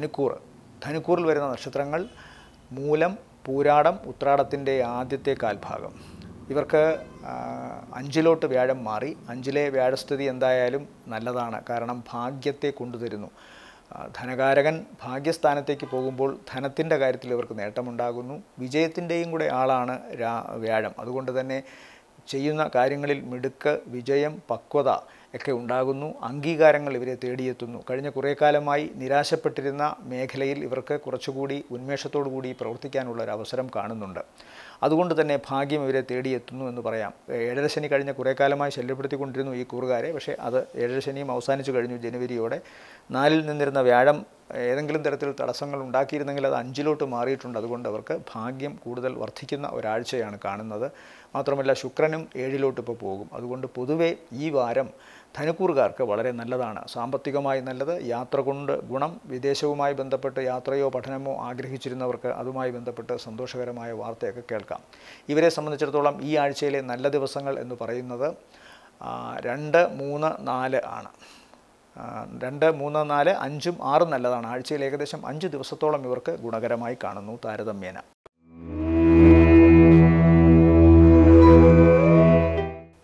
ധനുക്കൂർ ധനുക്കൂറിൽ വരുന്ന നക്ഷത്രങ്ങൾ മൂലം പൂരാടം ഉത്രാടത്തിൻ്റെ ആദ്യത്തെ കാൽഭാഗം ഇവർക്ക് ആ, അഞ്ചിലോട്ട് വ്യാഴം മാറി അഞ്ചിലെ വ്യാഴസ്ഥിതി എന്തായാലും നല്ലതാണ് കാരണം ഭാഗ്യത്തെ കൊണ്ടുതരുന്നു ആ, ധനകാരകൻ ഭാഗ്യസ്ഥാനത്തേക്ക് പോകുമ്പോൾ ധനത്തിൻ്റെ കാര്യത്തിൽ ഇവർക്ക് നേട്ടമുണ്ടാകുന്നു വിജയത്തിൻ്റെയും കൂടെ ആളാണ് രാ വ്യാഴം അതുകൊണ്ട് തന്നെ ചെയ്യുന്ന കാര്യങ്ങളിൽ മിടുക്ക് വിജയം പക്വത ഒക്കെ ഉണ്ടാകുന്നു അംഗീകാരങ്ങൾ ഇവരെ തേടിയെത്തുന്നു കഴിഞ്ഞ കുറേ കാലമായി നിരാശപ്പെട്ടിരുന്ന മേഖലയിൽ ഇവർക്ക് കുറച്ചുകൂടി ഉന്മേഷത്തോടു കൂടി പ്രവർത്തിക്കാനുള്ള ഒരു അവസരം കാണുന്നുണ്ട് അതുകൊണ്ട് തന്നെ ഭാഗ്യം ഇവരെ തേടിയെത്തുന്നു എന്ന് പറയാം ഏഴര ശനി കഴിഞ്ഞ കുറേ കാലമായി ശല്യപ്പെടുത്തിക്കൊണ്ടിരുന്നു ഈ കൂറുകാരെ പക്ഷേ അത് ഏഴര ശനിയും അവസാനിച്ചു കഴിഞ്ഞു ജനുവരിയോടെ നാലിൽ നിന്നിരുന്ന വ്യാഴം ഏതെങ്കിലും തരത്തിൽ തടസ്സങ്ങൾ ഉണ്ടാക്കിയിരുന്നെങ്കിൽ അത് അഞ്ചിലോട്ട് മാറിയിട്ടുണ്ട് അതുകൊണ്ട് അവർക്ക് ഭാഗ്യം കൂടുതൽ വർദ്ധിക്കുന്ന ഒരാഴ്ചയാണ് കാണുന്നത് മാത്രമല്ല ശുക്രനും ഏഴിലോട്ട് ഇപ്പോൾ പോകും അതുകൊണ്ട് പൊതുവേ ഈ വാരം ധനുക്കൂറുകാർക്ക് വളരെ നല്ലതാണ് സാമ്പത്തികമായി നല്ലത് യാത്ര കൊണ്ട് ഗുണം വിദേശവുമായി ബന്ധപ്പെട്ട് യാത്രയോ പഠനമോ ആഗ്രഹിച്ചിരുന്നവർക്ക് അതുമായി ബന്ധപ്പെട്ട് സന്തോഷകരമായ വാർത്തയൊക്കെ കേൾക്കാം ഇവരെ സംബന്ധിച്ചിടത്തോളം ഈ ആഴ്ചയിലെ നല്ല ദിവസങ്ങൾ എന്ന് പറയുന്നത് ആ, രണ്ട് മൂന്ന് നാല് ആണ് ആ, രണ്ട് മൂന്ന് നാല് അഞ്ചും ആറും നല്ലതാണ് ആഴ്ചയിൽ ഏകദേശം അഞ്ച് ദിവസത്തോളം ഇവർക്ക് ഗുണകരമായി കാണുന്നു താരതമ്യേന